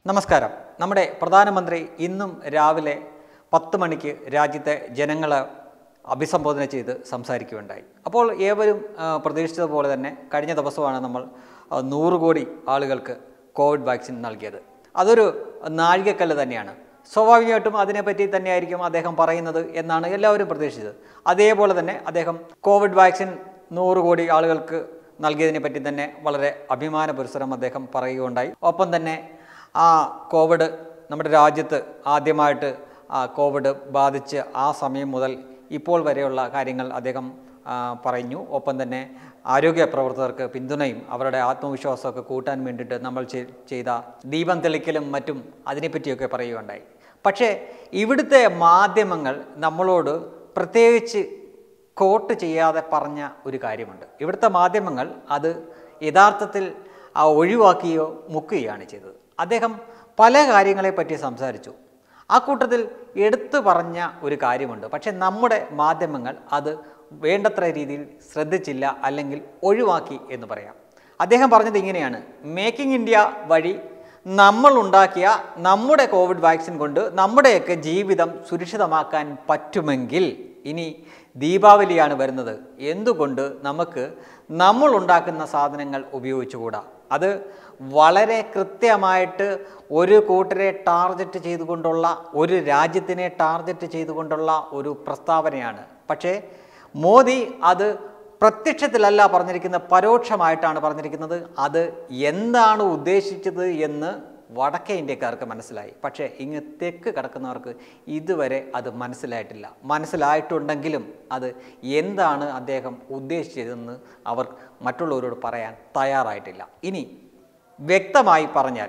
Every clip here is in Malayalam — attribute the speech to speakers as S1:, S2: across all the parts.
S1: നമസ്കാരം നമ്മുടെ പ്രധാനമന്ത്രി ഇന്നും രാവിലെ പത്ത് മണിക്ക് രാജ്യത്തെ ജനങ്ങളെ അഭിസംബോധന ചെയ്ത് സംസാരിക്കുകയുണ്ടായി അപ്പോൾ ഏവരും ആ, പ്രതീക്ഷിച്ചതുപോലെ തന്നെ കഴിഞ്ഞ ദിവസമാണ് നമ്മൾ ആ, നൂറ് കോടി ആളുകൾക്ക് കോവിഡ് വാക്സിൻ നൽകിയത് അതൊരു നാഴികക്കല്ല് തന്നെയാണ് സ്വാഭാവികമായിട്ടും അതിനെപ്പറ്റി തന്നെയായിരിക്കും അദ്ദേഹം പറയുന്നത് എന്നാണ് എല്ലാവരും പ്രതീക്ഷിച്ചത് അതേപോലെ തന്നെ അദ്ദേഹം കോവിഡ് വാക്സിൻ നൂറ് കോടി ആളുകൾക്ക് നൽകിയതിനെ പറ്റി തന്നെ വളരെ അഭിമാന പുരസ്സരം അദ്ദേഹം പറയുകയുണ്ടായി ഒപ്പം തന്നെ ആ കോവിഡ് നമ്മുടെ രാജ്യത്ത് ആദ്യമായിട്ട് ആ കോവിഡ് ബാധിച്ച് ആ സമയം മുതൽ ഇപ്പോൾ വരെയുള്ള കാര്യങ്ങൾ അദ്ദേഹം ആ, പറഞ്ഞു ഒപ്പം തന്നെ ആരോഗ്യ പ്രവർത്തകർക്ക് പിന്തുണയും അവരുടെ ആത്മവിശ്വാസമൊക്കെ കൂട്ടാൻ വേണ്ടിയിട്ട് നമ്മൾ ചെ- ചെയ്ത ദീപം തെളിക്കലും മറ്റും അതിനെപ്പറ്റിയൊക്കെ പറയുകയുണ്ടായി പക്ഷേ ഇവിടുത്തെ മാധ്യമങ്ങൾ നമ്മളോട് പ്രത്യേകിച്ച് കോട്ട് ചെയ്യാതെ പറഞ്ഞ ഒരു കാര്യമുണ്ട് ഇവിടുത്തെ മാധ്യമങ്ങൾ അത് യഥാർത്ഥത്തിൽ ആ ഒഴിവാക്കുകയോ മുക്കുകയാണ് ചെയ്തത് അദ്ദേഹം പല കാര്യങ്ങളെപ്പറ്റി സംസാരിച്ചു ആ കൂട്ടത്തിൽ എടുത്തു പറഞ്ഞ ഒരു കാര്യമുണ്ട് പക്ഷേ നമ്മുടെ മാധ്യമങ്ങൾ അത് വേണ്ടത്ര രീതിയിൽ ശ്രദ്ധിച്ചില്ല അല്ലെങ്കിൽ ഒഴിവാക്കി എന്ന് പറയാം അദ്ദേഹം പറഞ്ഞത് ഇങ്ങനെയാണ് മേക്കിംഗ് ഇന്ത്യ വഴി നമ്മൾ ഉണ്ടാക്കിയ നമ്മുടെ കോവിഡ് വാക്സിൻ കൊണ്ട് നമ്മുടെയൊക്കെ ജീവിതം സുരക്ഷിതമാക്കാൻ പറ്റുമെങ്കിൽ ഇനി ദീപാവലിയാണ് വരുന്നത് എന്തുകൊണ്ട് നമുക്ക് നമ്മൾ ഉണ്ടാക്കുന്ന സാധനങ്ങൾ ഉപയോഗിച്ചുകൂടാ അത് വളരെ കൃത്യമായിട്ട് ഒരു കൂട്ടരെ ടാർഗറ്റ് ചെയ്തുകൊണ്ടുള്ള ഒരു രാജ്യത്തിനെ ടാർഗറ്റ് ചെയ്തുകൊണ്ടുള്ള ഒരു പ്രസ്താവനയാണ് പക്ഷേ മോദി അത് പ്രത്യക്ഷത്തിലല്ല പറഞ്ഞിരിക്കുന്നത് പരോക്ഷമായിട്ടാണ് പറഞ്ഞിരിക്കുന്നത് അത് എന്താണ് ഉദ്ദേശിച്ചത് എന്ന് വടക്കേ ഇന്ത്യക്കാർക്ക് മനസ്സിലായി പക്ഷേ ഇങ്ങ് തെക്ക് കിടക്കുന്നവർക്ക് ഇതുവരെ അത് മനസ്സിലായിട്ടില്ല മനസ്സിലായിട്ടുണ്ടെങ്കിലും അത് എന്താണ് അദ്ദേഹം ഉദ്ദേശിച്ചതെന്ന് അവർ മറ്റുള്ളവരോട് പറയാൻ തയ്യാറായിട്ടില്ല ഇനി വ്യക്തമായി പറഞ്ഞാൽ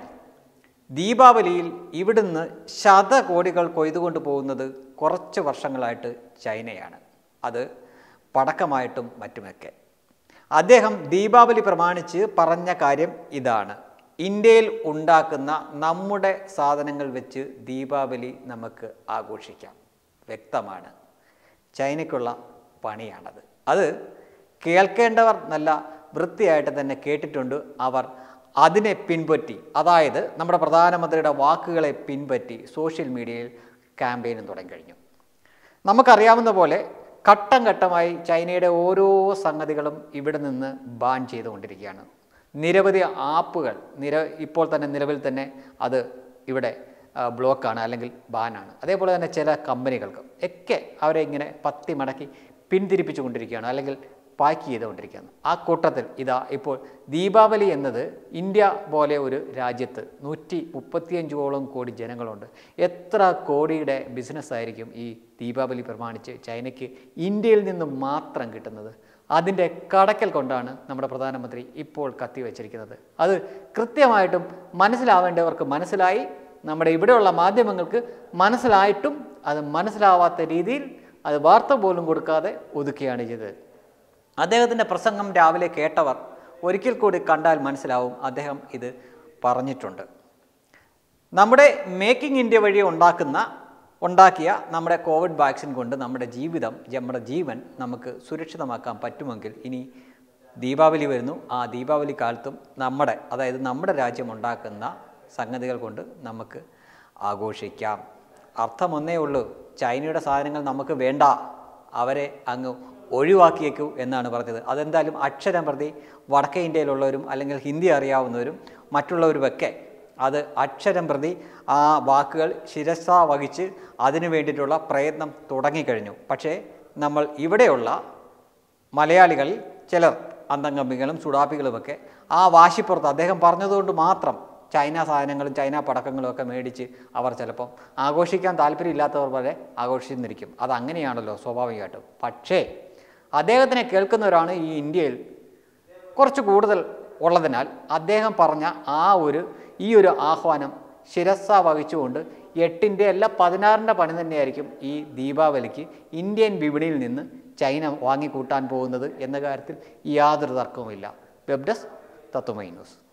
S1: ദീപാവലിയിൽ ഇവിടുന്ന് ശതകോടികൾ കൊയ്തുകൊണ്ട് പോകുന്നത് കുറച്ച് വർഷങ്ങളായിട്ട് ചൈനയാണ് അത് പടക്കമായിട്ടും മറ്റുമൊക്കെ അദ്ദേഹം ദീപാവലി പ്രമാണിച്ച് പറഞ്ഞ കാര്യം ഇതാണ് ഇന്ത്യയിൽ ഉണ്ടാക്കുന്ന നമ്മുടെ സാധനങ്ങൾ വെച്ച് ദീപാവലി നമുക്ക് ആഘോഷിക്കാം വ്യക്തമാണ് ചൈനയ്ക്കുള്ള പണിയാണത് അത് കേൾക്കേണ്ടവർ നല്ല വൃത്തിയായിട്ട് തന്നെ കേട്ടിട്ടുണ്ട് അവർ അതിനെ പിൻപറ്റി അതായത് നമ്മുടെ പ്രധാനമന്ത്രിയുടെ വാക്കുകളെ പിൻപറ്റി സോഷ്യൽ മീഡിയയിൽ ക്യാമ്പയിനും തുടങ്ങിക്കഴിഞ്ഞു നമുക്കറിയാവുന്ന പോലെ ഘട്ടം ഘട്ടമായി ചൈനയുടെ ഓരോ സംഗതികളും ഇവിടെ നിന്ന് ബാൻ ചെയ്തുകൊണ്ടിരിക്കുകയാണ് നിരവധി ആപ്പുകൾ നിര ഇപ്പോൾ തന്നെ നിലവിൽ തന്നെ അത് ഇവിടെ ആ, ബ്ലോക്കാണ് അല്ലെങ്കിൽ ബാനാണ് അതേപോലെ തന്നെ ചില കമ്പനികൾക്ക് ഒക്കെ അവരെ ഇങ്ങനെ പത്തി മടക്കി പിന്തിരിപ്പിച്ചു കൊണ്ടിരിക്കുകയാണ് അല്ലെങ്കിൽ പാക്ക് ചെയ്തുകൊണ്ടിരിക്കുകയാണ് ആ കൂട്ടത്തിൽ ഇതാ ഇപ്പോൾ ദീപാവലി എന്നത് ഇന്ത്യ പോലെ ഒരു രാജ്യത്ത് നൂറ്റി മുപ്പത്തിയഞ്ചോളം കോടി ജനങ്ങളുണ്ട് എത്ര കോടിയുടെ ബിസിനസ് ആയിരിക്കും ഈ ദീപാവലി പ്രമാണിച്ച് ചൈനയ്ക്ക് ഇന്ത്യയിൽ നിന്ന് മാത്രം കിട്ടുന്നത് അതിൻ്റെ കടക്കൽ കൊണ്ടാണ് നമ്മുടെ പ്രധാനമന്ത്രി ഇപ്പോൾ കത്തിവെച്ചിരിക്കുന്നത് അത് കൃത്യമായിട്ടും മനസ്സിലാവേണ്ടവർക്ക് മനസ്സിലായി നമ്മുടെ ഇവിടെയുള്ള മാധ്യമങ്ങൾക്ക് മനസ്സിലായിട്ടും അത് മനസ്സിലാവാത്ത രീതിയിൽ അത് വാർത്ത പോലും കൊടുക്കാതെ ഒതുക്കുകയാണ് ചെയ്തത് അദ്ദേഹത്തിൻ്റെ പ്രസംഗം രാവിലെ കേട്ടവർ ഒരിക്കൽ കൂടി കണ്ടാൽ മനസ്സിലാവും അദ്ദേഹം ഇത് പറഞ്ഞിട്ടുണ്ട് നമ്മുടെ മേക്കിംഗ് ഇന്ത്യ വഴി ഉണ്ടാക്കുന്ന ഉണ്ടാക്കിയ നമ്മുടെ കോവിഡ് വാക്സിൻ കൊണ്ട് നമ്മുടെ ജീവിതം നമ്മുടെ ജീവൻ നമുക്ക് സുരക്ഷിതമാക്കാൻ പറ്റുമെങ്കിൽ ഇനി ദീപാവലി വരുന്നു ആ ദീപാവലി കാലത്തും നമ്മുടെ അതായത് നമ്മുടെ രാജ്യം ഉണ്ടാക്കുന്ന സംഗതികൾ കൊണ്ട് നമുക്ക് ആഘോഷിക്കാം അർത്ഥം ഒന്നേ ഉള്ളൂ ചൈനയുടെ സാധനങ്ങൾ നമുക്ക് വേണ്ട അവരെ അങ്ങ് ഒഴിവാക്കിയേക്കൂ എന്നാണ് പറഞ്ഞത് അതെന്തായാലും അക്ഷരം പ്രതി വടക്കേ ഇന്ത്യയിലുള്ളവരും അല്ലെങ്കിൽ ഹിന്ദി അറിയാവുന്നവരും മറ്റുള്ളവരുമൊക്കെ അത് അക്ഷരം പ്രതി ആ വാക്കുകൾ ശിരസ വഹിച്ച് അതിനു വേണ്ടിയിട്ടുള്ള പ്രയത്നം തുടങ്ങിക്കഴിഞ്ഞു പക്ഷേ നമ്മൾ ഇവിടെയുള്ള മലയാളികളിൽ ചിലർ അന്തംഗമ്പികളും സുഡാപ്പികളുമൊക്കെ ആ വാശിപ്പുറത്ത് അദ്ദേഹം പറഞ്ഞതുകൊണ്ട് മാത്രം ചൈന സാധനങ്ങളും ചൈന പടക്കങ്ങളും ഒക്കെ മേടിച്ച് അവർ ചിലപ്പം ആഘോഷിക്കാൻ താല്പര്യമില്ലാത്തവർ വരെ ആഘോഷിച്ചിരിക്കും അതങ്ങനെയാണല്ലോ സ്വാഭാവികമായിട്ടും പക്ഷേ അദ്ദേഹത്തിനെ കേൾക്കുന്നവരാണ് ഈ ഇന്ത്യയിൽ കുറച്ച് കൂടുതൽ ഉള്ളതിനാൽ അദ്ദേഹം പറഞ്ഞ ആ ഒരു ഈ ഒരു ആഹ്വാനം ശിരസ വഹിച്ചുകൊണ്ട് എട്ടിൻ്റെ അല്ല പതിനാറിൻ്റെ പണി തന്നെയായിരിക്കും ഈ ദീപാവലിക്ക് ഇന്ത്യൻ വിപണിയിൽ നിന്ന് ചൈന വാങ്ങിക്കൂട്ടാൻ പോകുന്നത് എന്ന കാര്യത്തിൽ യാതൊരു തർക്കവുമില്ല വെബ് ഡെസ്ക് തത്വമൈ ന്യൂസ്